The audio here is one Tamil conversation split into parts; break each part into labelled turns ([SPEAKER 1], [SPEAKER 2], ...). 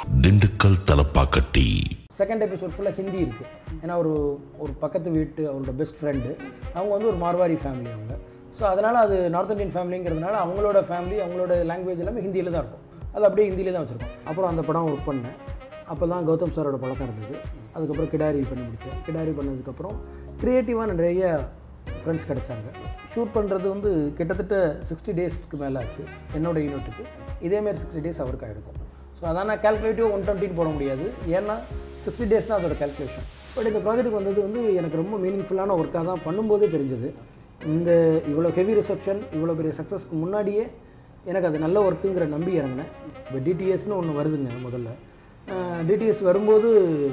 [SPEAKER 1] திண்டுக்கல் தலப்பாக்கட்டி
[SPEAKER 2] செகண்ட் எபிசோட் ஃபுல்லாக ஹிந்தி இருக்குது ஏன்னா ஒரு ஒரு பக்கத்து வீட்டு அவரோட பெஸ்ட் ஃப்ரெண்டு அவங்க வந்து ஒரு மார்வாரி ஃபேமிலி அவங்க ஸோ அதனால் அது நார்த் இந்தியன் ஃபேமிலிங்கிறதுனால அவங்களோட ஃபேமிலி அவங்களோட லாங்குவேஜ் எல்லாமே ஹிந்தியில் தான் இருக்கும் அது அப்படியே ஹிந்தியிலே தான் வச்சுருக்கோம் அப்புறம் அந்த படம் ஒர்க் பண்ணேன் அப்போ தான் கௌதம் சாரோட பழக்கம் இருந்தது அதுக்கப்புறம் கிடாரி பண்ணி முடித்தேன் கிடாரி பண்ணதுக்கப்புறம் க்ரியேட்டிவாக நிறைய ஃப்ரெண்ட்ஸ் கிடச்சாங்க ஷூட் பண்ணுறது வந்து கிட்டத்தட்ட சிக்ஸ்டி டேஸ்க்கு மேலே ஆச்சு என்னோட யூனிட்டுக்கு இதேமாரி சிக்ஸ்டி டேஸ் அவருக்கு ஆகிருக்கும் ஸோ அதான் நான் கால்குலேட்டிவ் ஒன் டுவெண்ட்டின்னு போட முடியாது ஏன்னா சிக்ஸ்டி டேஸ் தான் அதோட கால்குலேஷன் பட் இந்த ப்ராஜெக்ட்டுக்கு வந்தது வந்து எனக்கு ரொம்ப மீனிங்ஃபுல்லான ஒர்க்காக தான் பண்ணும்போதே தெரிஞ்சது இந்த இவ்வளோ ஹெவி ரிசப்ஷன் இவ்வளோ பெரிய சக்ஸஸ்க்கு முன்னாடியே எனக்கு அது நல்ல ஒர்க்குங்கிற நம்பி இறங்கினேன் இப்போ டிடிஎஸ்னு ஒன்று வருதுங்க முதல்ல டிடிஎஸ் வரும்போது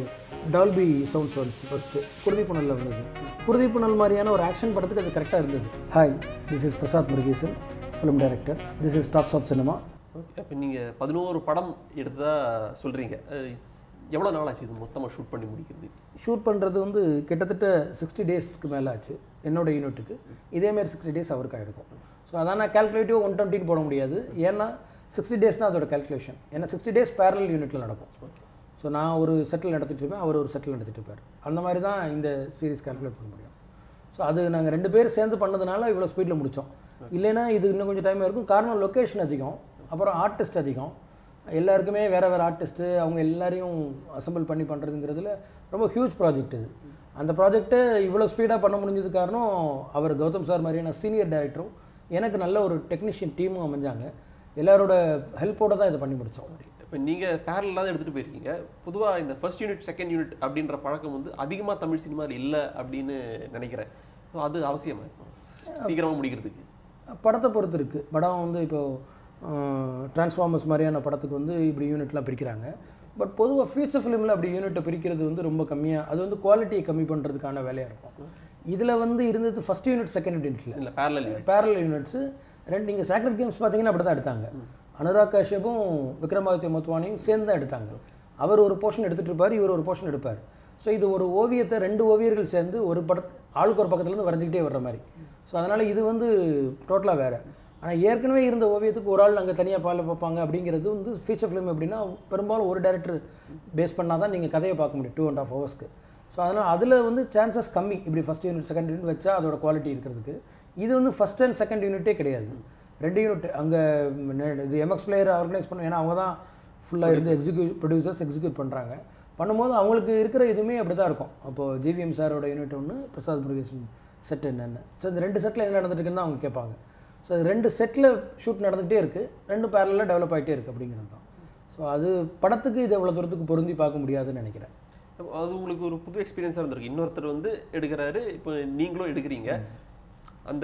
[SPEAKER 2] டால்பி சவுண்ட்ஸ் வந்துச்சு ஃபஸ்ட்டு குருதி புனலில் வந்தது குருதி புனல் மாதிரியான ஒரு ஆக்ஷன் படத்துக்கு அது கரெக்டாக இருந்தது hi this is Prasad Murugesan film director this is tops of cinema
[SPEAKER 3] okay அப்போ நீங்கள் பதினோரு படம் எடுத்ததா சொல்கிறீங்க எவ்வளோ நாள் ஆச்சு இது மொத்தமாக ஷூட் பண்ணி முடிக்கிறது
[SPEAKER 2] ஷூட் பண்ணுறது வந்து கிட்டத்தட்ட சிக்ஸ்டி டேஸ்க்கு மேலே ஆச்சு என்னோட யூனிட்டுக்கு இதேமாரி சிக்ஸ்டி டேஸ் அவருக்கு ஆகிருக்கும் ஸோ அதான் நான் கால்குலேட்டிவ் ஒன் டுவெண்ட்டின்னு போட முடியாது ஏன்னா சிக்ஸ்டி டேஸ் தான் அதோட கால்குலேஷன் ஏன்னா சிக்ஸ்டி டேஸ் பேரல் யூனிட்டில் நடக்கும் ஸோ நான் ஒரு செட்டில் நடத்திட்டு இருப்பேன் அவர் ஒரு செட்டில் நடத்திட்டு இருப்பார் அந்த மாதிரி தான் இந்த சீரிஸ் கால்குலேட் பண்ண முடியும் ஸோ அது நாங்கள் ரெண்டு பேர் சேர்ந்து பண்ணதுனால இவ்வளோ ஸ்பீடில் முடித்தோம் இல்லைன்னா இது இன்னும் கொஞ்சம் டைம் இருக்கும் காரணம் லொக்கேஷன் அதிகம் அப்புறம் ஆர்டிஸ்ட் அதிகம் எல்லாருக்குமே வேறு வேறு ஆர்டிஸ்ட்டு அவங்க எல்லாரையும் அசம்பிள் பண்ணி பண்ணுறதுங்கிறதுல ரொம்ப ஹியூஜ் ப்ராஜெக்ட் இது அந்த ப்ராஜெக்ட்டை இவ்வளோ ஸ்பீடாக பண்ண முடிஞ்சது காரணம் அவர் கௌதம் சார் மாதிரியான சீனியர் டைரக்டரும் எனக்கு நல்ல ஒரு டெக்னீஷியன் டீமும் அமைஞ்சாங்க எல்லாரோட ஹெல்ப்போட தான் இதை பண்ணி முடித்தோம்
[SPEAKER 3] இப்போ நீங்கள் பேரலாக தான் எடுத்துகிட்டு போயிருக்கீங்க பொதுவாக இந்த ஃபர்ஸ்ட் யூனிட் செகண்ட் யூனிட் அப்படின்ற பழக்கம் வந்து அதிகமாக தமிழ் சினிமாவில் இல்லை அப்படின்னு நினைக்கிறேன் ஸோ அது அவசியமா இருக்கும் சீக்கிரமாக முடிக்கிறதுக்கு
[SPEAKER 2] படத்தை பொறுத்து இருக்குது படம் வந்து இப்போது டிரான்ஸ்ஃபார்மர்ஸ் மாதிரியான படத்துக்கு வந்து இப்படி யூனிட்லாம் பிரிக்கிறாங்க பட் பொதுவாக ஃபியூச்சர் ஃபிலிமில் அப்படி யூனிட்டை பிரிக்கிறது வந்து ரொம்ப கம்மியாக அது வந்து குவாலிட்டியை கம்மி பண்ணுறதுக்கான வேலையாக இருக்கும் இதில் வந்து இருந்தது ஃபஸ்ட் யூனிட் செகண்ட் யூனிட்டில்
[SPEAKER 3] இல்லை பேரலல் யூனிட்
[SPEAKER 2] பேரல் யூனிட்ஸு ரெண்டு நீங்கள் சேக்ரெட் கேம்ஸ் பார்த்தீங்கன்னா அப்படி தான் எடுத்தாங்க அனுராக் காஷ்யப்பும் விக்ரமாதித்ய மோத்வானியும் சேர்ந்து தான் எடுத்தாங்க அவர் ஒரு போர்ஷன் எடுத்துகிட்டு இருப்பார் இவர் ஒரு போர்ஷன் எடுப்பார் ஸோ இது ஒரு ஓவியத்தை ரெண்டு ஓவியர்கள் சேர்ந்து ஒரு பட ஆளுக்கு ஒரு பக்கத்துலேருந்து வரைஞ்சிக்கிட்டே வர்ற மாதிரி ஸோ அதனால் இது வந்து டோட்டலாக வேறு ஆனால் ஏற்கனவே இருந்த ஓவியத்துக்கு ஒரு ஆள் அங்கே தனியாக பால பார்ப்பாங்க அப்படிங்கிறது வந்து ஃபீச்சர் ஃபிலிம் எப்படின்னா பெரும்பாலும் ஒரு டேரக்டர் பேஸ் பண்ணால் தான் நீங்கள் கதையை பார்க்க முடியும் டூ அண்ட் ஆஃப் ஹவர்ஸ்க்கு ஸோ அதனால் அதில் வந்து சான்சஸ் கம்மி இப்படி ஃபஸ்ட் யூனிட் செகண்ட் யூனிட் வச்சா அதோட குவாலிட்டி இருக்கிறதுக்கு இது வந்து ஃபஸ்ட் அண்ட் செகண்ட் யூனிட்டே கிடையாது ரெண்டு யூனிட் அங்கே இது எம்எக்ஸ் பிளேயர் ஆர்கனைஸ் பண்ணும் ஏன்னா அவங்க தான் ஃபுல்லாக இருந்து எக்ஸிக்யூட் ப்ரொடியூசர்ஸ் எக்ஸிக்யூட் பண்ணுறாங்க பண்ணும்போது அவங்களுக்கு இருக்கிற இதுவுமே அப்படி தான் இருக்கும் அப்போது ஜிவிஎம் சாரோட யூனிட் ஒன்று பிரசாத் முருகேசன் செட் என்னென்னு ஸோ இந்த ரெண்டு செட்டில் என்ன நடந்துட்டுருக்குன்னு தான் அவங்க கேட்பாங்க ஸோ அது ரெண்டு செட்டில் ஷூட் நடந்துகிட்டே இருக்குது ரெண்டு பேரலில் டெவலப் ஆகிட்டே இருக்குது அப்படிங்கிறது தான் ஸோ அது படத்துக்கு இது எவ்வளோ தூரத்துக்கு பொருந்தி பார்க்க முடியாதுன்னு நினைக்கிறேன்
[SPEAKER 3] அது உங்களுக்கு ஒரு புது எக்ஸ்பீரியன்ஸாக இருந்திருக்கு இன்னொருத்தர் வந்து எடுக்கிறாரு இப்போ நீங்களும் எடுக்கிறீங்க அந்த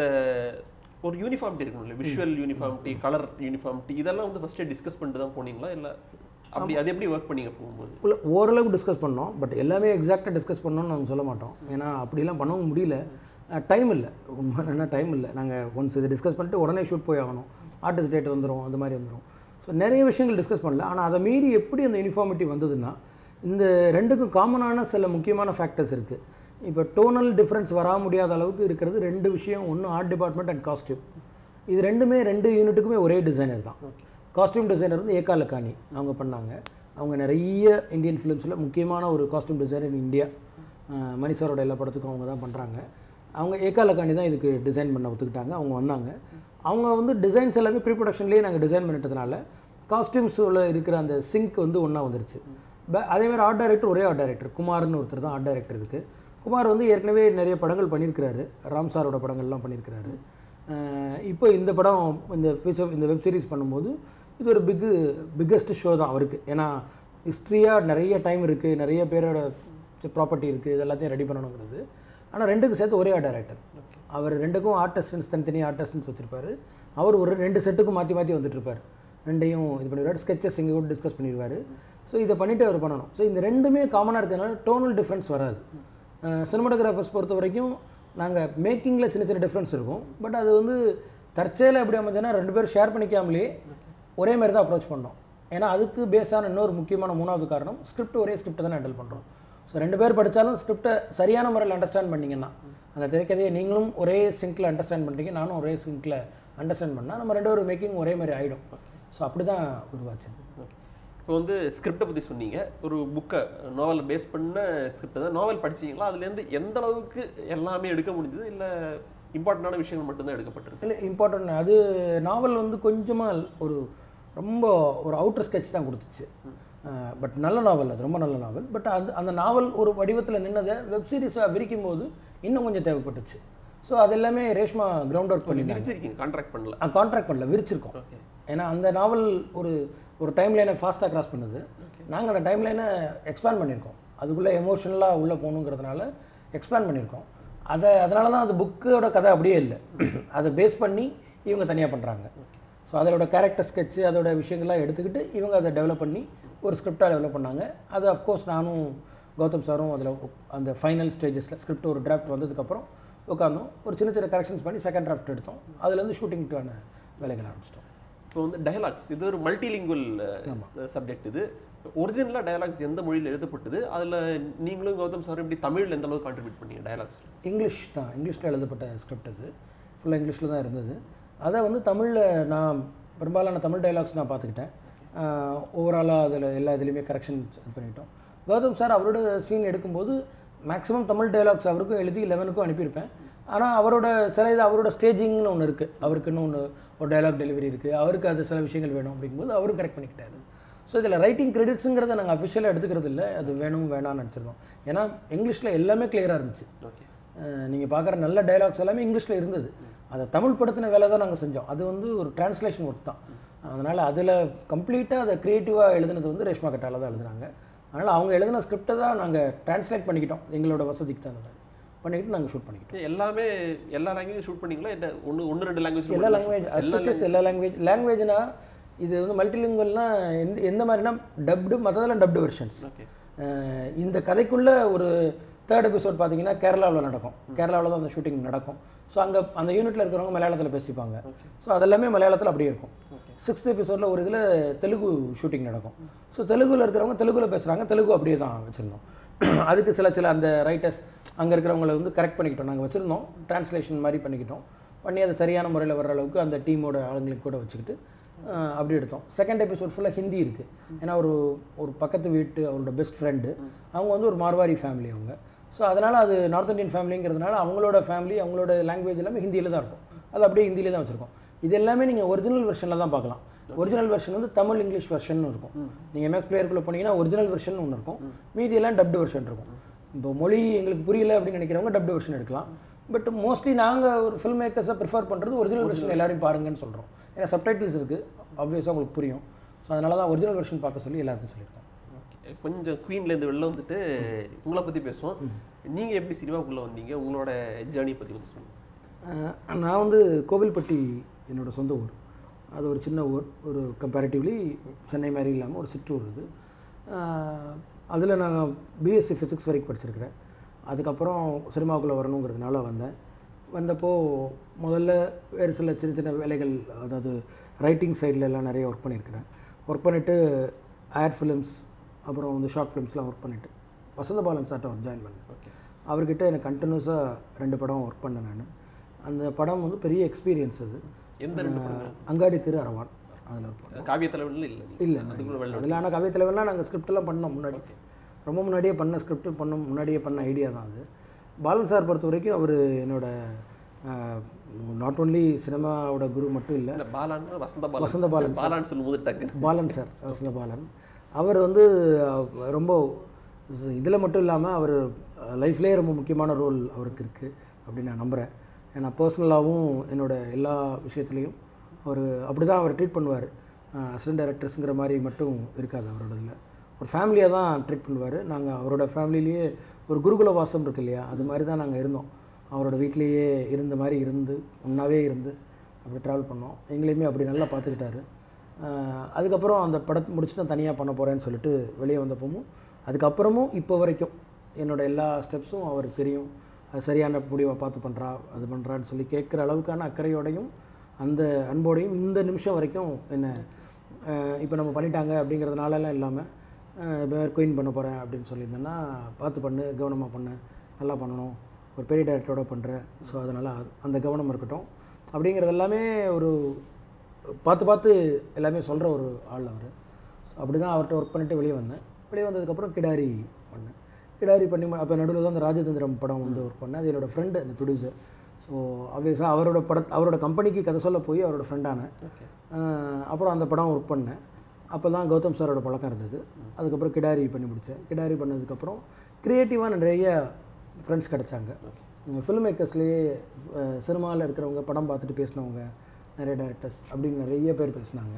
[SPEAKER 3] ஒரு யூனிஃபார்மிட்டி இருக்கணும்ல விஷுவல் யூனிஃபார்மிட்டி கலர் யூனிஃபார்மிட்டி இதெல்லாம் வந்து ஃபஸ்ட்டே டிஸ்கஸ் பண்ணிட்டு தான் போனீங்களா இல்லை அப்படி அது எப்படி ஒர்க் பண்ணீங்க போகும்போது
[SPEAKER 2] இல்லை ஓரளவுக்கு டிஸ்கஸ் பண்ணோம் பட் எல்லாமே எக்ஸாக்டாக டிஸ்கஸ் பண்ணோம்னு நாங்கள் சொல்ல மாட்டோம் ஏன்னா அப்படிலாம் பண்ணவும் முடியல டைம் இல்லை உண்மை என்ன டைம் இல்லை நாங்கள் ஒன்ஸ் இதை டிஸ்கஸ் பண்ணிட்டு உடனே ஷூட் போய் ஆகணும் ஆர்டிஸ்ட் டேட் வந்துடும் அந்த மாதிரி வந்துடும் ஸோ நிறைய விஷயங்கள் டிஸ்கஸ் பண்ணல ஆனால் அதை மீறி எப்படி அந்த யூனிஃபார்மிட்டி வந்ததுன்னா இந்த ரெண்டுக்கும் காமனான சில முக்கியமான ஃபேக்டர்ஸ் இருக்குது இப்போ டோனல் டிஃப்ரென்ஸ் வர முடியாத அளவுக்கு இருக்கிறது ரெண்டு விஷயம் ஒன்று ஆர்ட் டிபார்ட்மெண்ட் அண்ட் காஸ்டியூம் இது ரெண்டுமே ரெண்டு யூனிட்டுக்குமே ஒரே டிசைனர் தான் காஸ்டியூம் டிசைனர் வந்து ஏகா லக்கானி அவங்க பண்ணாங்க அவங்க நிறைய இந்தியன் ஃபிலிம்ஸில் முக்கியமான ஒரு costume designer in India Mani சாரோட எல்லா படத்துக்கும் அவங்க தான் பண்ணுறாங்க அவங்க ஏகா லக்கானி தான் இதுக்கு டிசைன் பண்ண ஒத்துக்கிட்டாங்க அவங்க வந்தாங்க அவங்க வந்து டிசைன்ஸ் எல்லாமே ப்ரீ ப்ரொடக்ஷன்லேயே நாங்கள் டிசைன் பண்ணிட்டதுனால காஸ்டியூம்ஸில் இருக்கிற அந்த சிங்க் வந்து ஒன்றா வந்துருச்சு ப- அதே மாதிரி ஆர்ட் டைரக்டர் ஒரே ஆர்ட் டைரக்டர் குமார்னு ஒருத்தர் தான் ஆர்ட் டைரக்டர் இருக்குது குமார் வந்து ஏற்கனவே நிறைய படங்கள் பண்ணியிருக்கிறாரு ராம் சாரோட படங்கள்லாம் பண்ணியிருக்கிறாரு அஹ் இப்போ இந்த படம் இந்த ஃபீச்சர் இந்த வெப் சீரிஸ் பண்ணும்போது இது ஒரு பிக்கு பிக்கஸ்ட் ஷோ தான் அவருக்கு ஏன்னா ஹிஸ்ட்ரியாக நிறைய டைம் இருக்குது நிறைய பேரோட ப்ராப்பர்ட்டி இருக்குது இது எல்லாத்தையும் ரெடி பண்ணணுங்கிறது ஆனால் ரெண்டுக்கு சேர்த்து ஒரே ஆர்ட் டைரக்டர் அவர் ரெண்டுக்கும் ஆர்டிஸ்டன்ஸ் தனித்தனி ஆர்டிஸ்டன்ஸ் வச்சுருப்பாரு அவர் ஒரு ரெண்டு செட்டுக்கும் மாற்றி மாற்றி வந்துட்டு இருப்பார் ரெண்டையும் இது பண்ணிடுவார் ஸ்கெச்சஸ் இங்கே கூட டிஸ்கஸ் பண்ணிடுவார் ஸோ இதை பண்ணிவிட்டு அவர் பண்ணணும் ஸோ இந்த ரெண்டுமே காமனாக இருக்கிறதுனால டோனல் டிஃப்ரென்ஸ் வராது சினிமாட்டோகிராஃபர்ஸ் பொறுத்த வரைக்கும் நாங்கள் மேக்கிங்கில் சின்ன சின்ன டிஃப்ரென்ஸ் இருக்கும் பட் அது வந்து தற்செயல எப்படி அமைஞ்சதுன்னா ரெண்டு பேரும் ஷேர் பண்ணிக்காமலே ஒரே மாதிரி தான் அப்ரோச் பண்ணோம் ஏன்னா அதுக்கு பேஸான இன்னொரு முக்கியமான மூணாவது காரணம் ஸ்கிரிப்ட் ஒரே ஸ்கிரிப்டை தான் ஹேண்டில் பண்ணுறோம் ஸோ ரெண்டு பேர் படித்தாலும் ஸ்கிரிப்டை சரியான முறையில் அண்டர்ஸ்டாண்ட் பண்ணிங்கன்னா அந்த திரைக்கதையை நீங்களும் ஒரே சிங்கில் அண்டர்ஸ்டாண்ட் பண்ணுறீங்க நானும் ஒரே சிங்கில் அண்டர்ஸ்டாண்ட் பண்ணால் நம்ம ரெண்டு பேரும் மேக்கிங் ஒரே மாதிரி ஆகிடும் ஸோ அப்படி தான் உருவாச்சு
[SPEAKER 3] இப்போ வந்து ஸ்கிரிப்டை பற்றி சொன்னீங்க ஒரு புக்கை நாவலை பேஸ் பண்ண ஸ்கிரிப்ட் தான் நாவல் படிச்சீங்களா அதுலேருந்து எந்த அளவுக்கு எல்லாமே எடுக்க முடிஞ்சது இல்லை இம்பார்ட்டண்டான விஷயங்கள் மட்டும்தான் எடுக்கப்பட்டிருக்கு
[SPEAKER 2] இல்லை இம்பார்ட்டன்ட் அது நாவல் வந்து கொஞ்சமாக ஒரு ரொம்ப ஒரு அவுட்டர் ஸ்கெட்ச் தான் கொடுத்துச்சு பட் நல்ல நாவல் அது ரொம்ப நல்ல நாவல் பட் அது அந்த நாவல் ஒரு வடிவத்தில் நின்னதை வெப் சீரிஸாக விரிக்கும் போது இன்னும் கொஞ்சம் தேவைப்பட்டுச்சு ஸோ அது எல்லாமே ரேஷ்மா கிரவுண்ட் ஒர்க் பண்ணி
[SPEAKER 3] பிரிச்சிருக்கீங்க கான்ட்ராக்ட் பண்ணல
[SPEAKER 2] கான்ட்ராக்ட் பண்ணல விரிச்சிருக்கோம்
[SPEAKER 3] ஓகே
[SPEAKER 2] ஏன்னா அந்த நாவல் ஒரு ஒரு டைம் லைனை ஃபாஸ்ட்டாக கிராஸ் பண்ணுது நாங்கள் அந்த டைம் லைனை எக்ஸ்பேண்ட் பண்ணியிருக்கோம் அதுக்குள்ளே எமோஷனலாக உள்ளே போகணுங்கிறதுனால எக்ஸ்பேண்ட் பண்ணியிருக்கோம் அதை அதனால தான் அந்த புக்கோட கதை அப்படியே இல்லை அதை பேஸ் பண்ணி இவங்க தனியாக பண்ணுறாங்க ஸோ அதோட கேரக்டர் ஸ்கெட்சு அதோட விஷயங்கள்லாம் எடுத்துக்கிட்டு இவங்க அதை டெவலப் பண்ணி ஒரு ஸ்கிரிப்டாக டெவலப் பண்ணாங்க அது அஃப்கோர்ஸ் நானும் கௌதம் சாரும் அதில் அந்த ஃபைனல் ஸ்டேஜஸில் ஸ்கிரிப்ட் ஒரு டிராஃப்ட் வந்ததுக்கப்புறம் உட்காந்தோம் ஒரு சின்ன சின்ன கரெக்ஷன்ஸ் பண்ணி செகண்ட் டிராஃப்ட் எடுத்தோம் அதுலேருந்து ஷூட்டிங்க்கான வேலைகள் ஆரம்பிச்சிட்டோம்
[SPEAKER 3] இப்போ வந்து டயலாக்ஸ் இது ஒரு மல்டிலிங்குவல் சப்ஜெக்ட் இது ஒரிஜினலாக டயலாக்ஸ் எந்த மொழியில் எழுதப்பட்டது அதில் நீங்களும் கௌதம் சார் இப்படி தமிழில் எந்த அளவுக்கு கான்ட்ரிபியூட் பண்ணீங்க டயலாக்ஸ்
[SPEAKER 2] இங்கிலீஷ் தான் இங்கிலீஷில் எழுதப்பட்ட ஸ்கிரிப்ட் அது ஃபுல்லாக இங்கிலீஷில் தான் இருந்தது அதை வந்து தமிழில் நான் பெரும்பாலான தமிழ் டைலாக்ஸ் நான் பார்த்துக்கிட்டேன் ஓவராலாக அதில் எல்லா இதுலேயுமே கரெக்ஷன்ஸ் இது பண்ணிட்டோம் கௌதம் சார் அவரோட சீன் எடுக்கும்போது மேக்ஸிமம் தமிழ் டைலாக்ஸ் அவருக்கும் எழுதி லெவனுக்கும் அனுப்பியிருப்பேன் ஆனால் அவரோட சில இது அவரோட ஸ்டேஜிங்னு ஒன்று இருக்குது அவருக்குன்னு ஒன்று ஒரு டைலாக் டெலிவரி இருக்குது அவருக்கு அது சில விஷயங்கள் வேணும் அப்படிங்கும்போது அவரும் கரெக்ட் பண்ணிக்கிட்டாரு ஸோ இதில் ரைட்டிங் கிரெடிட்ஸுங்கிறத நாங்கள் அஃபிஷியலாக எடுத்துக்கிறது இல்லை அது வேணும் வேணாம்னு நினச்சிருந்தோம் ஏன்னா இங்கிலீஷில் எல்லாமே கிளியராக இருந்துச்சு
[SPEAKER 3] ஓகே
[SPEAKER 2] நீங்கள் பார்க்குற நல்ல டயலாக்ஸ் எல்லாமே இங்கிலீஷில் இருந்தது அதை தமிழ் படுத்தின வேலை தான் நாங்கள் செஞ்சோம் அது வந்து ஒரு டிரான்ஸ்லேஷன் ஒர்க் தான் அதனால் அதில் கம்ப்ளீட்டாக அதை க்ரியேட்டிவாக எழுதுனது வந்து ரேஷ்மா கட்டால தான் எழுதுனாங்க அதனால் அவங்க எழுதின ஸ்கிரிப்டை தான் நாங்கள் டிரான்ஸ்லேட் பண்ணிக்கிட்டோம் எங்களோட வசதிக்கு தகுந்த மாதிரி பண்ணிக்கிட்டு நாங்கள் ஷூட் பண்ணிக்கிட்டோம்
[SPEAKER 3] எல்லாமே எல்லா லாங்குவேஜ் ஷூட் பண்ணீங்களா இல்லை ஒன்று ஒன்று ரெண்டு லாங்குவேஜ்
[SPEAKER 2] எல்லா லாங்குவேஜ் அசிட்டிஸ் எல்லா லாங்குவேஜ் லாங்குவேஜ்னா இது வந்து மல்டிலிங்குவல்னா எந்த எந்த மாதிரினா டப்டு மற்றதெல்லாம் டப்டு வெர்ஷன்ஸ்
[SPEAKER 3] ஓகே
[SPEAKER 2] இந்த கதைக்குள்ள ஒரு தேர்ட் எபிசோட் பார்த்தீங்கன்னா கேரளாவில் நடக்கும் கேரளாவில் தான் அந்த ஷூட்டிங் நடக்கும் ஸோ அங்கே அந்த யூனிட்டில் இருக்கிறவங்க மலையாளத்தில் பேசிப்பாங்க ஸோ அதெல்லாமே மலையாளத்தில் அப்படியே இருக்கும் சிக்ஸ்த் எபிசோடில் ஒரு இதில் தெலுங்கு ஷூட்டிங் நடக்கும் ஸோ தெலுங்குல இருக்கிறவங்க தெலுங்குல பேசுகிறாங்க தெலுங்கு அப்படியே தான் வச்சுருந்தோம் அதுக்கு சில சில அந்த ரைட்டர்ஸ் அங்கே இருக்கிறவங்கள வந்து கரெக்ட் பண்ணிக்கிட்டோம் நாங்கள் வச்சுருந்தோம் ட்ரான்ஸ்லேஷன் மாதிரி பண்ணிக்கிட்டோம் பண்ணி அது சரியான முறையில் வர்ற அளவுக்கு அந்த டீமோட ஆளுங்களுக்கு கூட வச்சுக்கிட்டு அஹ், அப்படி எடுத்தோம் செகண்ட் எபிசோட் ஃபுல்லாக ஹிந்தி இருக்குது ஏன்னா ஒரு ஒரு பக்கத்து வீட்டு அவரோட பெஸ்ட் ஃப்ரெண்டு அவங்க வந்து ஒரு மார்வாரி ஃபேமிலி அவங்க ஸோ அதனால் அது நார்த் இந்தியன் ஃபேமிலிங்கிறதுனால அவங்களோட ஃபேமிலி அவங்களோட லாங்குவேஜ் எல்லாமே ஹிந்தியில் தான் இருக்கும் அது அப்படியே ஹிந்தியிலே தான் வச்சுருக்கோம் இது எல்லாமே நீங்கள் ஒரிஜினல் வெர்ஷனில் தான் பார்க்கலாம் ஒரிஜினல் வெர்ஷன் வந்து தமிழ் இங்கிலீஷ் வெர்ஷன் இருக்கும் நீங்கள் மேக் பிளேயருக்குள்ளே போனீங்கன்னா ஒரிஜினல் வெர்ஷன் ஒன்று இருக்கும் மீதி எல்லாம் டப்டு வெர்ஷன் இருக்கும் இப்போ மொழி எங்களுக்கு புரியல அப்படின்னு நினைக்கிறவங்க டப்டு வெர்ஷன் எடுக்கலாம் பட் மோஸ்ட்லி நாங்கள் ஒரு ஃபில்ம் மேக்கர்ஸை ப்ரிஃபர் பண்ணுறது ஒரிஜினல் வெர்ஷன் எல்லாரையும் பாருங்கன்னு சொல்கிறோம் ஏன்னா சப்டைட்டில்ஸ் இருக்குது ஆப்வியஸாக உங்களுக்கு புரியும் ஸோ அதனால தான் ஒரிஜினல் வெர்ஷன் பார்க்க சொல்லி எல்லாருக்கும் சொல்லியிருக்கோம்
[SPEAKER 3] Okay. கொஞ்சம் குவீன்லேருந்து வெளில வந்துட்டு உங்களை பற்றி பேசுவோம் நீங்கள் எப்படி சினிமாவுக்குள்ளே வந்தீங்க உங்களோட ஜேர்னி பற்றி கொஞ்சம் சொல்லுங்கள்
[SPEAKER 2] அஹ் நான் வந்து கோவில்பட்டி என்னோட சொந்த ஊர் அது ஒரு சின்ன ஊர் ஒரு கம்பேரிட்டிவ்லி சென்னை மாதிரி இல்லாமல் ஒரு சிற்றூர் அது அதில் நான் பிஎஸ்சி ஃபிசிக்ஸ் வரைக்கும் படிச்சிருக்கிறேன் அதுக்கப்புறம் சினிமாவுக்குள்ளே வரணுங்கிறதுனால வந்தேன் வந்தப்போ முதல்ல வேறு சில சின்ன சின்ன வேலைகள் அதாவது ரைட்டிங் சைடில் எல்லாம் நிறைய ஒர்க் பண்ணியிருக்கிறேன் ஒர்க் பண்ணிவிட்டு ஆட் ஃபிலிம்ஸ் அப்புறம் வந்து ஷார்ட் ஃபிலிம்ஸ்லாம் ஒர்க் பண்ணிவிட்டு வசந்தபாலன் சார்ட்ட ஒர்க் ஜாயின் பண்ணேன்
[SPEAKER 3] ஓகே
[SPEAKER 2] அவர்கிட்ட எனக்கு கண்டினியூஸாக ரெண்டு படம் ஒர்க் பண்ணேன் நான் அந்த படம் வந்து பெரிய எக்ஸ்பீரியன்ஸ் அது
[SPEAKER 3] எந்த ரெண்டு படங்கள்
[SPEAKER 2] அங்காடி திரு அரவான் அதில் ஒர்க் பண்ணேன்
[SPEAKER 3] காவிய தலைவனில் இல்லை
[SPEAKER 2] இல்லை
[SPEAKER 3] அதுக்குள்ள வெளில
[SPEAKER 2] அதில் ஆனால் கவிதை தலைவர்லாம் நாங்கள் ஸ்கிரிப்டெல்லாம் பண்ணோம் முன்னாடி ரொம்ப முன்னாடியே பண்ண ஸ்கிரிப்ட் பண்ண முன்னாடியே பண்ண ஐடியா தான் அது பாலன் சார் பொறுத்த வரைக்கும் அவர் என்னோட நாட் ஒன்லி சினிமாவோட குரு மட்டும் இல்லை
[SPEAKER 3] இல்லை பாலான் வசந்த பாலன்
[SPEAKER 2] வசந்த பாலன்
[SPEAKER 3] பாலான்னு சொல்லும்போது டக்கு
[SPEAKER 2] பாலன் சார் வசந்த பாலன் அவர் வந்து அஹ், ரொம்ப இதில் மட்டும் இல்லாமல் அவர் லைஃப்லேயே ரொம்ப முக்கியமான ரோல் அவருக்கு இருக்குது அப்படின்னு நான் நம்புகிறேன் ஏன்னா பர்சனலாகவும் என்னோட எல்லா விஷயத்துலேயும் அவர் அப்படி தான் அவர் ட்ரீட் பண்ணுவார் அசிஸ்டன்ட் டைரக்டர்ஸுங்கிற மாதிரி மட்டும் இருக்காது அவரோட இதில் ஒரு ஃபேமிலியாக தான் ட்ரீட் பண்ணுவார் நாங்கள் அவரோட ஃபேமிலிலேயே ஒரு குருகுல வாசம் இருக்கு இல்லையா அது மாதிரி தான் நாங்கள் இருந்தோம் அவரோட வீட்லேயே இருந்த மாதிரி இருந்து ஒன்றாவே இருந்து அப்படி ட்ராவல் பண்ணோம் எங்களையுமே அப்படி நல்லா பார்த்துக்கிட்டாரு ஆஹ் அதுக்கப்புறம் அந்த படத்தை முடிச்சுட்டு நான் தனியாக பண்ண போகிறேன்னு சொல்லிட்டு வெளியே வந்தப்பவும் அதுக்கப்புறமும் இப்போ வரைக்கும் என்னோட எல்லா ஸ்டெப்ஸும் அவருக்கு தெரியும் அது சரியான முடிவை பார்த்து பண்ணுறா அது பண்ணுறான்னு சொல்லி கேட்குற அளவுக்கான அக்கறையோடையும் அந்த அன்போடையும் இந்த நிமிஷம் வரைக்கும் என்ன இப்போ நம்ம பண்ணிட்டாங்க அப்படிங்கிறதுனாலலாம் இல்லாமல் இப்போ குயின் பண்ண போகிறேன் அப்படின்னு சொல்லியிருந்தேன்னா பார்த்து பண்ணு கவனமாக பண்ணு நல்லா பண்ணணும் ஒரு பெரிய டேரக்டரோட பண்ணுற ஸோ அதனால் அந்த கவனம் இருக்கட்டும் அப்படிங்கிறது எல்லாமே ஒரு பார்த்து பார்த்து எல்லாமே சொல்கிற ஒரு ஆள் அவர் ஸோ ஸோ அப்படி தான் அவர்கிட்ட ஒர்க் பண்ணிட்டு வெளியே வந்தேன் வெளியே வந்ததுக்கப்புறம் கிடாரி பண்ணேன் கிடாரி பண்ணி அப்போ நடுவில் தான் அந்த ராஜதந்திரம் படம் வந்து ஒர்க் பண்ணேன் அது என்னோட ஃப்ரெண்டு அந்த ப்ரொடியூசர் ஸோ ஆப்வியஸாக அவரோட பட அவரோட கம்பெனிக்கு கதை சொல்ல போய் அவரோட ஃப்ரெண்டானேன் அப்புறம் அந்த படம் ஒர்க் பண்ணேன் அப்போ தான் கௌதம் சாரோட பழக்கம் இருந்தது அதுக்கப்புறம் கிடாரி பண்ணி முடித்தேன் கிடாரி பண்ணதுக்கப்புறம் க்ரியேட்டிவாக நிறைய ஃப்ரெண்ட்ஸ் கிடச்சாங்க ஃபில்ம் மேக்கர்ஸ்லேயே சினிமாவில் இருக்கிறவங்க படம் பார்த்துட்டு பேசினவங்க நிறைய டேரக்டர்ஸ் அப்படின்னு நிறைய பேர் பேசினாங்க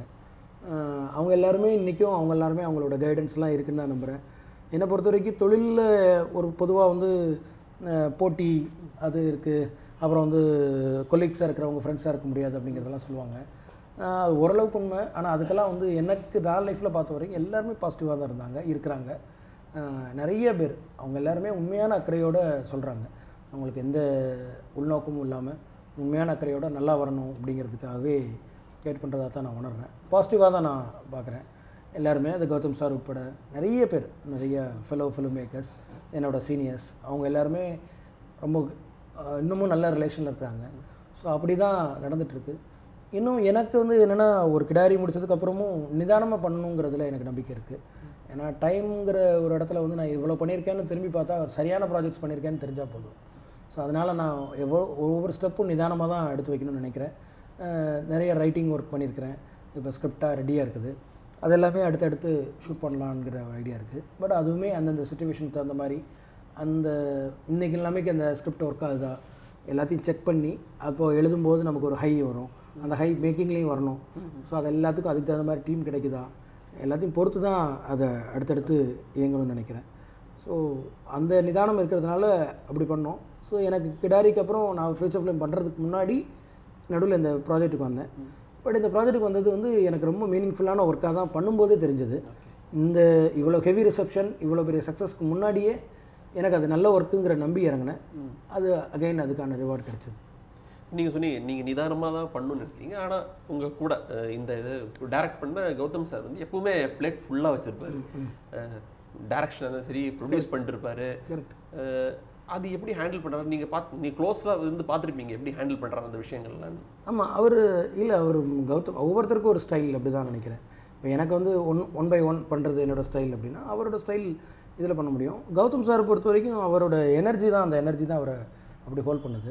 [SPEAKER 2] அஹ் அவங்க எல்லாருமே இன்றைக்கும் அவங்க எல்லாருமே அவங்களோட கைடன்ஸ்லாம் இருக்குன்னு தான் நம்புகிறேன் என்னை பொறுத்த வரைக்கும் தொழிலில் ஒரு பொதுவாக வந்து அஹ், போட்டி அது இருக்குது அப்புறம் வந்து கொலீக்ஸாக இருக்கிறவங்க ஃப்ரெண்ட்ஸாக இருக்க முடியாது அப்படிங்கிறதெல்லாம் சொல்லுவாங்க அஹ், அது ஓரளவுக்கு உண்மை ஆனால் அதுக்கெல்லாம் வந்து எனக்கு நான் லைஃப்பில் பார்த்த வரைக்கும் எல்லாருமே பாசிட்டிவாக தான் இருந்தாங்க இருக்கிறாங்க அஹ், நிறைய பேர் அவங்க எல்லாருமே உண்மையான அக்கறையோடு சொல்கிறாங்க அவங்களுக்கு எந்த உள்நோக்கமும் இல்லாமல் உண்மையான அக்கறையோட நல்லா வரணும் அப்படிங்கிறதுக்காகவே கேட் பண்ணுறதா தான் நான் உணர்றேன் பாசிட்டிவாக தான் நான் பார்க்குறேன் எல்லாருமே அது கௌதம் சார் உட்பட நிறைய பேர் நிறைய ஃபெலோ ஃபிலிம் மேக்கர்ஸ் என்னோட சீனியர்ஸ் அவங்க எல்லாருமே ரொம்ப அஹ், இன்னமும் நல்ல ரிலேஷனில் இருக்கிறாங்க ஸோ அப்படி தான் நடந்துகிட்ருக்கு இன்னும் எனக்கு வந்து என்னென்னா ஒரு கிடாரி முடிச்சதுக்கப்புறமும் நிதானமாக பண்ணணுங்கிறதுல எனக்கு நம்பிக்கை இருக்குது ஏன்னா டைம்ங்கிற ஒரு இடத்துல வந்து நான் இவ்வளோ பண்ணியிருக்கேன்னு திரும்பி பார்த்தா சரியான ப்ராஜெக்ட்ஸ் பண்ணியிருக்கேன்னு தெரிஞ்சால் போதும் ஸோ அதனால் நான் எவ்வளோ ஒவ்வொரு ஸ்டெப்பும் நிதானமாக தான் எடுத்து வைக்கணும்னு நினைக்கிறேன் அஹ் நிறைய ரைட்டிங் ஒர்க் பண்ணியிருக்கிறேன் இப்போ ஸ்கிரிப்டாக ரெடியாக இருக்குது அது எல்லாமே அடுத்தடுத்து ஷூட் பண்ணலாங்கிற ஒரு ஐடியா இருக்குது பட் அதுவுமே அந்தந்த சுச்சுவேஷனுக்கு தகுந்த மாதிரி அந்த இன்றைக்கி நிலைமைக்கு அந்த ஸ்கிரிப்ட் ஒர்க் ஆகுதா எல்லாத்தையும் செக் பண்ணி அப்போ எழுதும்போது நமக்கு ஒரு ஹை வரும் அந்த ஹை மேக்கிங்லேயும் வரணும் ஸோ அது எல்லாத்துக்கும் அதுக்கு தகுந்த மாதிரி டீம் கிடைக்குதா எல்லாத்தையும் பொறுத்து தான் அதை அடுத்தடுத்து இயங்கணும்னு நினைக்கிறேன் ஸோ அந்த நிதானம் இருக்கிறதுனால அப்படி பண்ணோம் ஸோ எனக்கு கிடாரிக்கு அப்புறம் நான் ஃபியூச்சர் ஃபிலிம் பண்ணுறதுக்கு முன்னாடி நடுவில் இந்த ப்ராஜெக்ட்டுக்கு வந்தேன் பட் இந்த ப்ராஜெக்ட்டுக்கு வந்தது வந்து எனக்கு ரொம்ப மீனிங்ஃபுல்லான ஒர்க்காக தான் பண்ணும்போதே தெரிஞ்சது இந்த இவ்வளோ ஹெவி ரிசப்ஷன் இவ்வளோ பெரிய சக்ஸஸ்க்கு முன்னாடியே எனக்கு அது நல்ல ஒர்க்குங்கிற நம்பி இறங்கினேன் அது அகைன் அதுக்கான ரிவார்ட் கிடைச்சது
[SPEAKER 3] நீங்கள் சொன்னீங்க நீங்கள் நிதானமாக தான் பண்ணணும்னு நினைக்கிறீங்க ஆனால் உங்கள் கூட அஹ், இந்த இது டைரக்ட் பண்ண கௌதம் சார் வந்து எப்பவுமே பிளேட் ஃபுல்லாக வச்சுருப்பாரு டேரக்ஷன் இருந்தாலும் சரி ப்ரொடியூஸ் பண்ணிருப்பாரு அஹ், அது எப்படி ஹேண்டில் பண்ணுறாரு நீங்கள் பார்த்து நீங்கள் க்ளோஸாக இருந்து பார்த்துருப்பீங்க எப்படி ஹேண்டில் பண்ணுறாரு அந்த விஷயங்கள்லாம்
[SPEAKER 2] ஆமாம் அவர் இல்லை அவர் கௌதம் ஒவ்வொருத்தருக்கும் ஒரு ஸ்டைல் அப்படி தான் நினைக்கிறேன் இப்போ எனக்கு வந்து ஒன் ஒன் பை ஒன் பண்ணுறது என்னோட ஸ்டைல் அப்படின்னா அவரோட ஸ்டைல் இதில் பண்ண முடியும் கௌதம் சாரை பொறுத்த வரைக்கும் அவரோட எனர்ஜி தான் அந்த எனர்ஜி தான் அவரை அப்படி ஹோல்ட் பண்ணுது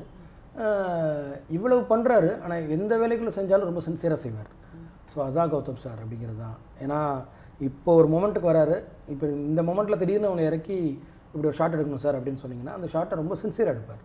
[SPEAKER 2] அஹ் இவ்வளவு பண்ணுறாரு ஆனால் எந்த வேலைக்குள்ள செஞ்சாலும் ரொம்ப சின்சியராக செய்வார் ஸோ அதான் கௌதம் சார் அப்படிங்கிறது தான் ஏன்னா இப்போ ஒரு மொமெண்ட்டுக்கு வராரு இப்போ இந்த மொமெண்ட்டில் திடீர்னு அவனை இறக்கி இப்படி ஒரு ஷாட் எடுக்கணும் சார் அப்படின்னு சொன்னீங்கன்னா அந்த ஷாட்டை ரொம்ப சின்சியராக எடுப்பார்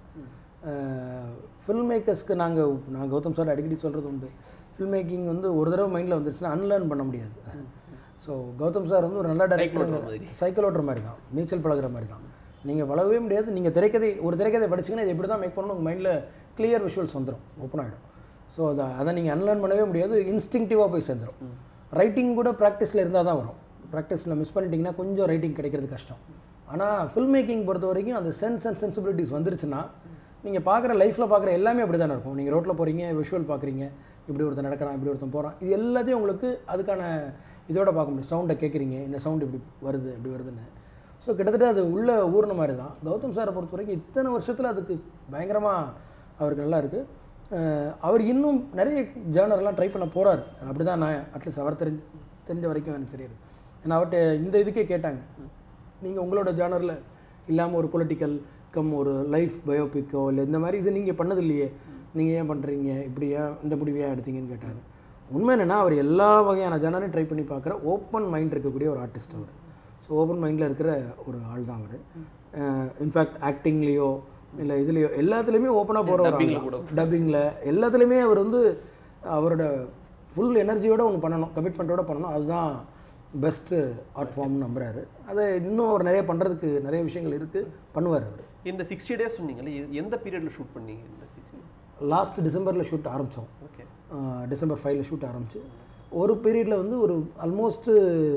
[SPEAKER 2] ஃபில்ம் மேக்கர்ஸ்க்கு நாங்கள் நான் கௌதம் சார் அடிக்கடி சொல்கிறது உண்டு ஃபில்ம் மேக்கிங் வந்து ஒரு தடவை மைண்டில் வந்துருச்சுன்னா அன்லேர்ன் பண்ண முடியாது ஸோ கௌதம் சார் வந்து ஒரு நல்ல
[SPEAKER 3] Cycle ஓட்டுற
[SPEAKER 2] டேரக்டர்
[SPEAKER 3] மாதிரி.
[SPEAKER 2] சைக்கிள் ஓட்டுற மாதிரி தான் நீச்சல் பழகுற மாதிரி தான் நீங்கள் பழகவே முடியாது நீங்கள் திரைக்கதை ஒரு திரைக்கதை படிச்சீங்கன்னா இது எப்படி தான் மேக் பண்ணணும் உங்கள் மைண்டில் கிளியர் விஷுவல்ஸ் வந்துடும் ஓப்பன் ஆகிடும் ஸோ அதை அதை நீங்கள் அன்லேர்ன் பண்ணவே முடியாது இன்ஸ்டிங்டிவாக போய் சேர்ந்துடும் ரைட்டிங் கூட ப்ராக்டிஸில் இருந்தால் தான் வரும் ப்ராக்டிஸில் மிஸ் பண்ணிட்டீங்கன்னா கொஞ்சம் ரைட்டிங் கிடைக்கிறது கஷ்டம் ஆனால் ஃபில்ம் மேக்கிங் பொறுத்த வரைக்கும் அந்த சென்ஸ் அண்ட் சென்சிபிலிட்டிஸ் வந்துருச்சுன்னா நீங்கள் பார்க்குற லைஃப்பில் பார்க்குற எல்லாமே அப்படி தானே இருக்கும் நீங்கள் ரோட்டில் போகிறீங்க விஷுவல் பார்க்குறீங்க இப்படி ஒருத்தன் நடக்கிறான் இப்படி ஒருத்தன் போகிறான் இது எல்லாத்தையும் உங்களுக்கு அதுக்கான இதோட பார்க்க முடியும் சவுண்டை கேட்குறீங்க இந்த சவுண்ட் இப்படி வருது இப்படி வருதுன்னு ஸோ கிட்டத்தட்ட அது உள்ள ஊர்ன மாதிரி தான் கௌதம் சாரை பொறுத்த வரைக்கும் இத்தனை வருஷத்தில் அதுக்கு பயங்கரமாக அவருக்கு நல்லா இருக்குது அவர் இன்னும் நிறைய ஜேர்னர்லாம் ட்ரை பண்ண போகிறாரு அப்படி தான் நான் அட்லீஸ்ட் அவர் தெரிஞ்ச தெரிஞ்ச வரைக்கும் எனக்கு தெரியுது ஏன்னா அவர்கிட்ட இந்த இதுக்கே கேட்டாங்க நீங்கள் உங்களோட ஜேர்னரில் இல்லாமல் ஒரு பொலிட்டிக்கல் கம் ஒரு லைஃப் பயோபிக்கோ இல்லை இந்த மாதிரி இது நீங்கள் பண்ணது இல்லையே நீங்கள் ஏன் பண்ணுறீங்க இப்படி ஏன் இந்த முடிவு ஏன் எடுத்தீங்கன்னு கேட்டார் உண்மை என்னென்னா அவர் எல்லா வகையான ஜேனரையும் ட்ரை பண்ணி பார்க்குற ஓப்பன் மைண்ட் இருக்கக்கூடிய ஒரு ஆர்டிஸ்ட் அவர் ஸோ ஓப்பன் மைண்டில் இருக்கிற ஒரு ஆள் தான் அவர் இன்ஃபேக்ட் ஆக்டிங்லேயோ இல்லை இதுலேயோ எல்லாத்துலேயுமே ஓப்பனாக போகிற ஒரு
[SPEAKER 3] Dubbing ல
[SPEAKER 2] ஆள்
[SPEAKER 3] கூட.
[SPEAKER 2] டப்பிங்கில் எல்லாத்துலேயுமே அவர் வந்து அவரோட ஃபுல் எனர்ஜியோட ஒன்று பண்ணணும் கமிட்மெண்ட்டோட பண்ணணும் அதுதான் பெஸ்ட்டு ஆர்ட் ஃபார்ம்னு நம்புறாரு அதை இன்னும் அவர் நிறைய பண்ணுறதுக்கு நிறைய விஷயங்கள் இருக்குது பண்ணுவார் அவர்
[SPEAKER 3] இந்த சிக்ஸ்டி டேஸ் சொன்னீங்கல்ல எ- எந்த பீரியட்ல ஷூட் பண்ணீங்க இந்த சிக்ஸ்டி
[SPEAKER 2] லாஸ்ட் டிசம்பரில் ஷூட் ஆரம்பித்தோம்
[SPEAKER 3] ஓகே
[SPEAKER 2] டிசம்பர் ஃபைவ்ல ஷூட் ஆரம்பிச்சு ஒரு பீரியடில் வந்து ஒரு ஆல்மோஸ்ட்டு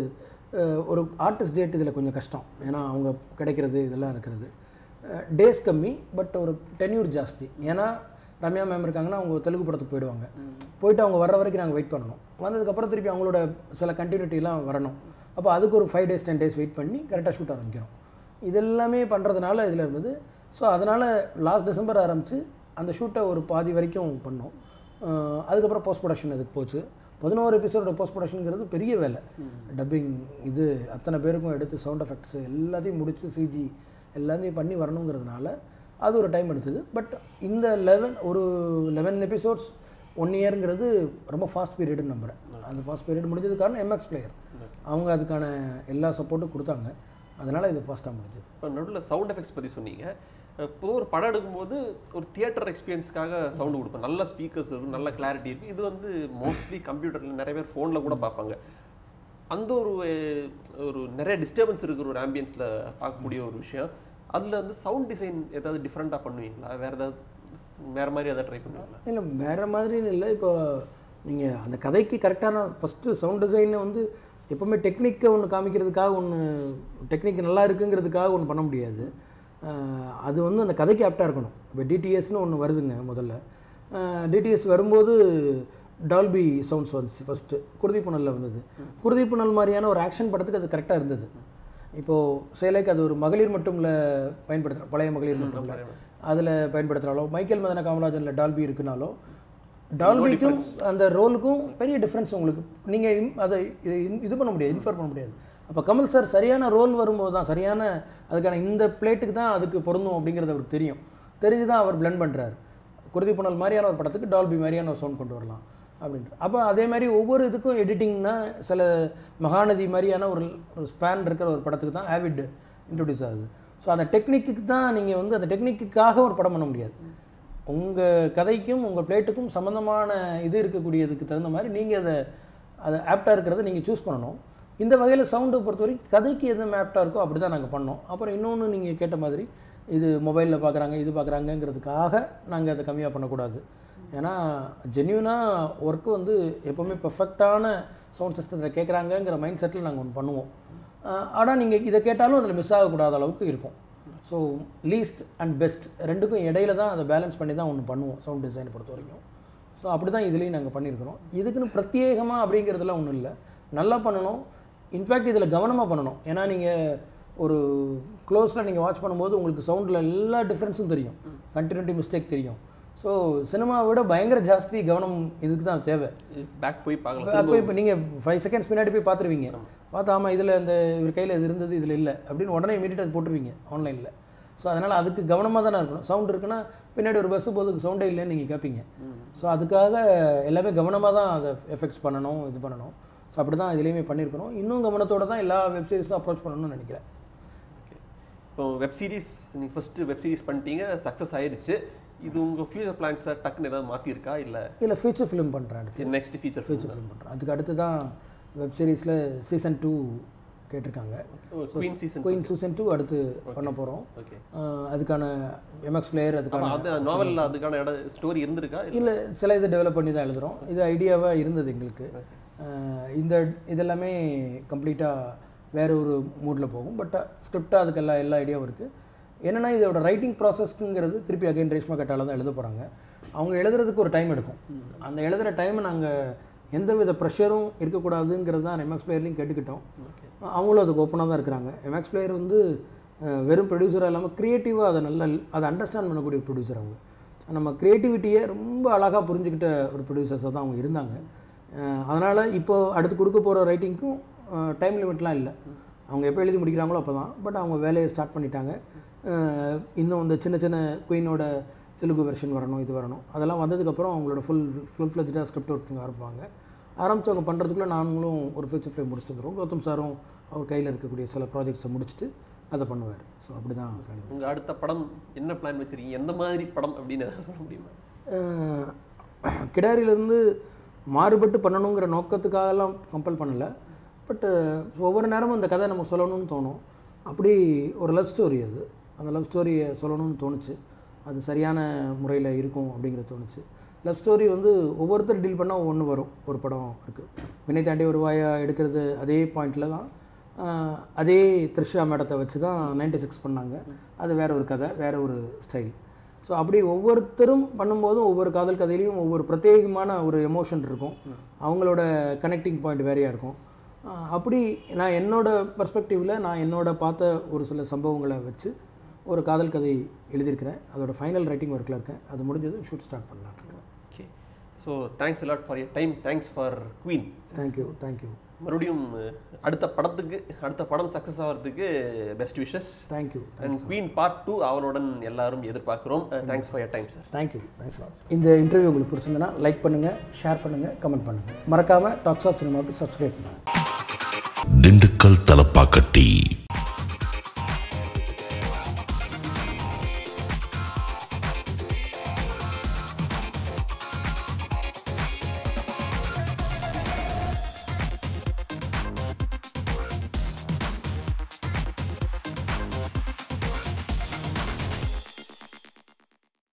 [SPEAKER 2] ஒரு ஆர்டிஸ்ட் டேட் இதில் கொஞ்சம் கஷ்டம் ஏன்னா அவங்க கிடைக்கிறது இதெல்லாம் இருக்கிறது டேஸ் கம்மி பட் ஒரு டென்யூர் ஜாஸ்தி ஏன்னா ரம்யா மேம் இருக்காங்கன்னா அவங்க தெலுங்கு படத்துக்கு போயிடுவாங்க போயிட்டு அவங்க வர்ற வரைக்கும் நாங்கள் வெயிட் பண்ணணும் வந்ததுக்கப்புறம் திருப்பி அவங்களோட சில கண்டினியூட்டிலாம் வரணும் அப்போ அதுக்கு ஒரு five days ten days wait பண்ணி கரெக்டாக ஷூட் ஆரம்பிக்கிறோம் இதெல்லாமே பண்ணுறதுனால இதில் இருந்தது ஸோ அதனால் லாஸ்ட் டிசம்பர் ஆரம்பித்து அந்த ஷூட்டை ஒரு பாதி வரைக்கும் பண்ணோம் அஹ் அதுக்கப்புறம் போஸ்ட் ப்ரொடக்ஷன் அதுக்கு போச்சு பதினோரு எபிசோட போஸ்ட் ப்ரொடக்ஷனுங்கிறது பெரிய வேலை டப்பிங் இது அத்தனை பேருக்கும் எடுத்து சவுண்ட் எஃபெக்ட்ஸ் எல்லாத்தையும் முடித்து சிஜி எல்லாத்தையும் பண்ணி வரணுங்கிறதுனால அது ஒரு டைம் எடுத்தது பட் இந்த லெவன் ஒரு லெவன் எபிசோட்ஸ் ஒன் இயருங்கிறது ரொம்ப ஃபாஸ்ட் பீரியட்னு நம்புகிறேன் அந்த ஃபாஸ்ட் பீரியட் முடிஞ்சது காரணம் எம்எக்ஸ் பிளேயர் அவங்க அதுக்கான எல்லா சப்போர்ட்டும் கொடுத்தாங்க அதனால் இது ஃபாஸ்ட்டாக முடிஞ்சது
[SPEAKER 3] இப்போ நடுவில் சவுண்ட் எஃபெக்ட்ஸ் பற்றி சொன்னீங்க பொதுவாக ஒரு படம் எடுக்கும்போது ஒரு தியேட்டர் எக்ஸ்பீரியன்ஸ்க்காக சவுண்ட் கொடுப்போம் நல்ல ஸ்பீக்கர்ஸ் இருக்கும் நல்ல கிளாரிட்டி இருக்கும் இது வந்து மோஸ்ட்லி கம்ப்யூட்டரில் நிறைய பேர் ஃபோனில் கூட பார்ப்பாங்க அந்த ஒரு அஹ், ஒரு நிறைய டிஸ்டர்பன்ஸ் இருக்கிற ஒரு ஆம்பியன்ஸில் பார்க்கக்கூடிய ஒரு விஷயம் அதில் வந்து சவுண்ட் டிசைன் ஏதாவது டிஃப்ரெண்ட்டாக பண்ணுவீங்களா வேறு ஏதாவது வேறு மாதிரி ஏதாவது ட்ரை பண்ணுவீங்களா
[SPEAKER 2] இல்லை வேறு மாதிரின்னு இல்லை இப்போ நீங்கள் அந்த கதைக்கு கரெக்டான ஃபஸ்ட்டு சவுண்ட் டிசைனை வந்து எப்போவுமே டெக்னிக்கை ஒன்று காமிக்கிறதுக்காக ஒன்று டெக்னிக் நல்லா இருக்குங்கிறதுக்காக ஒன்று பண்ண முடியாது அஹ் அது வந்து அந்த கதைக்கு ஆப்டாக இருக்கணும் இப்போ டிடிஎஸ்னு ஒன்று வருதுங்க முதல்ல டிடிஎஸ் வரும்போது டால்பி சவுண்ட்ஸ் வந்துச்சு ஃபஸ்ட்டு குருதி புனலில் வந்தது குருதி புனல் மாதிரியான ஒரு ஆக்ஷன் படத்துக்கு அது கரெக்டாக இருந்தது இப்போது சேலைக்கு அது ஒரு மகளிர் மட்டும்ல பயன்படுத்துகிற பழைய மகளிர் மட்டும்ல அதில் பயன்படுத்துகிறாலோ மைக்கேல் மதன காமராஜனில் டால்பி இருக்குனாலோ டால்பிக்கும் அந்த ரோலுக்கும் பெரிய டிஃப்ரென்ஸ் உங்களுக்கு நீங்கள் அதை இது இது பண்ண முடியாது இன்ஃபர் பண்ண முடியாது அப்போ கமல் சார் சரியான ரோல் வரும்போது தான் சரியான அதுக்கான இந்த பிளேட்டுக்கு தான் அதுக்கு பொருந்தும் அப்படிங்கிறது அவருக்கு தெரியும் தெரிஞ்சு தான் அவர் blend பண்ணுறாரு குருதி புனல் மாதிரியான ஒரு படத்துக்கு டால்பி மாதிரியான ஒரு சவுண்ட் கொண்டு வரலாம் அப்படின்ட்டு அப்போ அதே மாதிரி ஒவ்வொரு இதுக்கும் எடிட்டிங்னா சில மகாநதி மாதிரியான ஒரு ஒரு ஸ்பேன் இருக்கிற ஒரு படத்துக்கு தான் ஆவிட் இன்ட்ரடியூஸ் ஆகுது ஸோ அந்த டெக்னிக்கு தான் நீங்கள் வந்து அந்த டெக்னிக்குக்காக ஒரு படம் பண்ண முடியாது உங்கள் கதைக்கும் உங்கள் பிளேட்டுக்கும் சம்மந்தமான இது இருக்கக்கூடியதுக்கு தகுந்த மாதிரி நீங்கள் அதை அதை ஆப்டாக இருக்கிறத நீங்கள் சூஸ் பண்ணணும் இந்த வகையில் சவுண்டை பொறுத்தவரைக்கும் கதைக்கு எது ஆப்டாக இருக்கோ அப்படி தான் நாங்கள் பண்ணோம் அப்புறம் இன்னொன்று நீங்கள் கேட்ட மாதிரி இது மொபைலில் பார்க்குறாங்க இது பார்க்குறாங்கங்கிறதுக்காக நாங்கள் அதை கம்மியாக பண்ணக்கூடாது ஏன்னா ஜென்யூனாக ஒர்க்கு வந்து எப்போவுமே பெர்ஃபெக்டான சவுண்ட் சிஸ்டத்தில் கேட்குறாங்கங்கிற மைண்ட் செட்டில் நாங்கள் ஒன்று பண்ணுவோம் ஆனால் நீங்கள் இதை கேட்டாலும் அதில் மிஸ் ஆகக்கூடாத அளவுக்கு இருக்கும் ஸோ லீஸ்ட் அண்ட் பெஸ்ட் ரெண்டுக்கும் இடையில தான் அதை பேலன்ஸ் பண்ணி தான் ஒன்று பண்ணுவோம் சவுண்ட் டிசைனை பொறுத்த வரைக்கும் ஸோ அப்படி தான் இதுலேயும் நாங்கள் பண்ணியிருக்கிறோம் இதுக்குன்னு பிரத்யேகமாக அப்படிங்கிறதுலாம் ஒன்றும் இல்லை நல்லா பண்ணணும் இன்ஃபேக்ட் இதில் கவனமாக பண்ணணும் ஏன்னா நீங்கள் ஒரு க்ளோஸில் நீங்கள் வாட்ச் பண்ணும்போது உங்களுக்கு சவுண்டில் எல்லா டிஃப்ரென்ஸும் தெரியும் கண்டினியூட்டி மிஸ்டேக் தெரியும் ஸோ சினிமாவை விட பயங்கர ஜாஸ்தி கவனம் இதுக்கு தான் தேவை
[SPEAKER 3] பேக் போய் பார்க்கலாம்
[SPEAKER 2] அப்போ இப்போ நீங்கள் ஃபைவ் செகண்ட்ஸ் பின்னாடி போய் பார்த்துருவீங்க பார்த்தா ஆமாம் இதில் இந்த இவர் கையில் இது இருந்தது இதில் இல்லை அப்படின்னு உடனே இமீடியட் அது போட்டுருவீங்க ஆன்லைனில் ஸோ அதனால் அதுக்கு கவனமாக தானே இருக்கணும் சவுண்ட் இருக்குன்னா பின்னாடி ஒரு பஸ்ஸு போதுக்கு சவுண்டே இல்லைன்னு நீங்கள் கேட்பீங்க ஸோ அதுக்காக எல்லாமே கவனமாக தான் அதை எஃபெக்ட்ஸ் பண்ணணும் இது பண்ணணும் ஸோ அப்படி தான் இதுலேயுமே பண்ணியிருக்கிறோம் இன்னும் கவனத்தோட தான் எல்லா வெப் சீரிஸும் அப்ரோச் பண்ணணும்னு நினைக்கிறேன்
[SPEAKER 3] ஓகே இப்போ வெப் சீரிஸ் நீங்கள் ஃபஸ்ட்டு வெப் சீரிஸ் பண்ணிட்டீங்க சக்ஸஸ் ஆயிருச்சு இது உங்கள் ஃபியூச்சர் பிளான்ஸை டக்குன்னு ஏதாவது மாற்றிருக்கா இல்லை
[SPEAKER 2] இல்லை ஃபியூச்சர் ஃபிலிம் பண்ணுறேன் அடுத்து
[SPEAKER 3] நெக்ஸ்ட் ஃபீச்சர்
[SPEAKER 2] ஃபியூச்சர் ஃபிலிம் பண்ணுறேன் அதுக்கு அடுத்து தான் வெப் சீரிஸில் சீசன் டூ கேட்டிருக்காங்க
[SPEAKER 3] queen season
[SPEAKER 2] queen season two அடுத்து பண்ண போகிறோம்
[SPEAKER 3] ஓகே
[SPEAKER 2] அதுக்கான எம்எக்ஸ் பிளேயர் அதுக்கான
[SPEAKER 3] அது நாவலில் அதுக்கான இட ஸ்டோரி இருந்திருக்கா
[SPEAKER 2] இல்லை சில இது டெவலப் பண்ணி தான் எழுதுகிறோம் இது ஐடியாவாக இருந்தது எங்களுக்கு அஹ் இந்த இதெல்லாமே கம்ப்ளீட்டாக வேறு ஒரு மூடில் போகும் பட் ஸ்கிரிப்டாக அதுக்கு எல்லா எல்லா ஐடியாவும் இருக்குது என்னென்னா இதோட ரைட்டிங் ப்ராசஸ்க்குங்கிறது திருப்பி அகைன் ரேஷ்மா கட்டால தான் எழுத போகிறாங்க அவங்க எழுதுறதுக்கு ஒரு டைம் எடுக்கும் அந்த எழுதுகிற டைமை நாங்கள் எந்த வித ப்ரெஷரும் இருக்கக்கூடாதுங்கிறது தான் எம்எக்ஸ் பிளேயர்லையும் கேட்டுக்கிட்டோம் அவங்களும் அதுக்கு ஓப்பனாக தான் இருக்கிறாங்க எம்எக்ஸ் பிளேயர் வந்து அஹ், வெறும் ப்ரொடியூசராக இல்லாமல் க்ரியேட்டிவாக அதை நல்லா அதை அண்டர்ஸ்டாண்ட் பண்ணக்கூடிய ப்ரொடியூசர் அவங்க நம்ம க்ரியேட்டிவிட்டியை ரொம்ப அழகாக புரிஞ்சுக்கிட்ட ஒரு ப்ரொடியூசர்ஸாக தான் அவங்க இருந்தாங்க அதனால் இப்போ அடுத்து கொடுக்க போகிற ரைட்டிங்க்கும் டைம் லிமிட்லாம் இல்லை அவங்க எப்போ எழுதி முடிக்கிறாங்களோ அப்போ தான் பட் அவங்க வேலையை ஸ்டார்ட் பண்ணிட்டாங்க அஹ், இன்னும் இந்த சின்ன சின்ன குயினோட தெலுங்கு வெர்ஷன் வரணும் இது வரணும் அதெல்லாம் வந்ததுக்கப்புறம் அவங்களோட ஃபுல் ஃபுல் ஃப்ளெஜ்டாக ஸ்கிரிப்ட் ஒர்க்கிங் ஆரம்பிப்பாங்க ஆரம்பித்து அவங்க பண்ணுறதுக்குள்ளே நாங்களும் ஒரு ஃபியூச்சர் ஃப்ரேம் முடிச்சுட்டு வந்துடுவோம் கௌதம் சாரும் அவர் கையில் இருக்கக்கூடிய சில ப்ராஜெக்ட்ஸை முடிச்சுட்டு அதை பண்ணுவார் ஸோ அப்படி தான் பிளான்
[SPEAKER 3] உங்கள் அடுத்த படம் என்ன பிளான் வச்சிருக்கீங்க எந்த மாதிரி படம் அப்படின்னு எதாவது சொல்ல முடியுமா
[SPEAKER 2] கிடாரியிலேருந்து மாறுபட்டு பண்ணணுங்கிற நோக்கத்துக்காகலாம் கம்பல் பண்ணலை பட்டு ஒவ்வொரு நேரமும் இந்த கதை நமக்கு சொல்லணும்னு தோணும் அப்படி ஒரு லவ் ஸ்டோரி அது அந்த லவ் ஸ்டோரியை சொல்லணும்னு தோணுச்சு அது சரியான முறையில் இருக்கும் அப்படிங்கிறது தோணுச்சு லவ் ஸ்டோரி வந்து ஒவ்வொருத்தர் டீல் பண்ணால் ஒன்று வரும் ஒரு படம் இருக்குது வினை தாண்டி ஒரு வாயா எடுக்கிறது அதே பாயிண்டில் தான் ஆஹ், அதே த்ரிஷா மேடத்தை வச்சு தான் நைன்டி சிக்ஸ் பண்ணாங்க அது வேற ஒரு கதை வேற ஒரு ஸ்டைல் ஸோ அப்படி ஒவ்வொருத்தரும் பண்ணும்போதும் ஒவ்வொரு காதல் கதையிலையும் ஒவ்வொரு பிரத்யேகமான ஒரு எமோஷன் இருக்கும் அவங்களோட கனெக்டிங் பாயிண்ட் வேறையாக இருக்கும் ஆஹ் அப்படி நான் என்னோட பர்ஸ்பெக்டிவில் நான் என்னோட பார்த்த ஒரு சில சம்பவங்களை வச்சு ஒரு காதல் கதை எழுதியிருக்கிறேன் அதோட ஃபைனல் ரைட்டிங் ஒர்க்கில் இருக்கேன் அது முடிஞ்சதும் ஷூட் ஸ்டார்ட் பண்ணலான்னு இருக்கேன்
[SPEAKER 3] okay so thanks lot for your time thanks for queen
[SPEAKER 2] thank you thank you
[SPEAKER 3] மறுபடியும் அஹ், அடுத்த படத்துக்கு அடுத்த படம் சக்ஸஸ் ஆகிறதுக்கு best wishes
[SPEAKER 2] thank you
[SPEAKER 3] and queen part two அவளுடன் எல்லாரும் எதிர்பார்க்குறோம் thanks for your time sir
[SPEAKER 2] thank you thanks இந்த இன்டர்வியூ உங்களுக்கு பிடிச்சிருந்தனா லைக் பண்ணுங்கள் ஷேர் பண்ணுங்கள் கமெண்ட் பண்ணுங்கள் மறக்காமல் டாக்ஸ் ஆஃப் சினிமாவுக்கு சப்ஸ்கிரைப் பண்ணுங்கள்
[SPEAKER 1] திண்டுக்கல் தலப்பாக்கட்டி